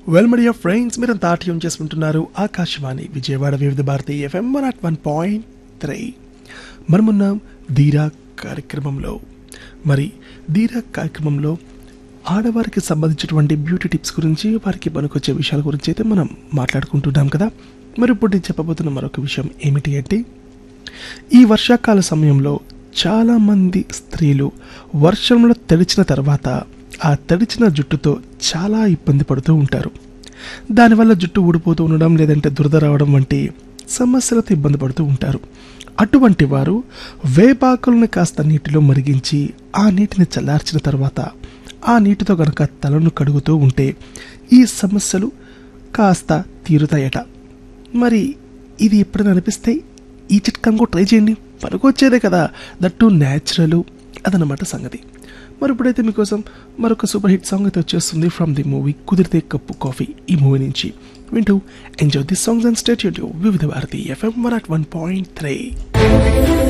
well media friends మీరంతా ఆటయం చేసుకుంటున్నారు Akashvani Vijayawada Vividh Bharati FM one at one point three మనమున్నాం ధీరా కార్యక్రమంలో మరి ధీరా కార్యక్రమంలో ఆడవారికి సంబంధించినటువంటి బ్యూటీ టిప్స్ గురించి వారికి పనికొచ్చే విషయాల గురించి అయితే మనం మాట్లాడుకుంటున్నాం కదా మరి ఇప్పుడు నేను చెప్పబోతున్న మరొక విషయం ఏమిటి అంటే ఈ వర్షాకాల సమయంలో చాలామంది స్త్రీలు వర్షంలో తడిచిన తర్వాత ఆ తడిచిన జుట్టుతో చాలా ఇబ్బంది పడుతూ ఉంటారు దానివల్ల జుట్టు ఊడిపోతూ ఉండడం లేదంటే దురద రావడం వంటి సమస్యలతో ఇబ్బంది పడుతూ ఉంటారు అటువంటి వారు వేపాకులను కాస్త నీటిలో మరిగించి ఆ నీటిని చల్లార్చిన తర్వాత ఆ నీటితో గనక తలను కడుగుతూ ఉంటే ఈ సమస్యలు కాస్త తీరుతాయట మరి ఇది ఎప్పుడైనా అనిపిస్తే ఈ చిట్కాను కూడా ట్రై చేయండి పనికొచ్చేదే కదా దట్టు న్యాచురల్ అదనమాట సంగతి మరి ఇప్పుడైతే మీకోసం మరొక సూపర్ హిట్ సాంగ్ అయితే వచ్చేస్తుంది from the movie Kudirithe Kappu Coffee ఈ మూవీ నుంచి వింటూ enjoy the songs and state Vividh Bharati FM one at one point three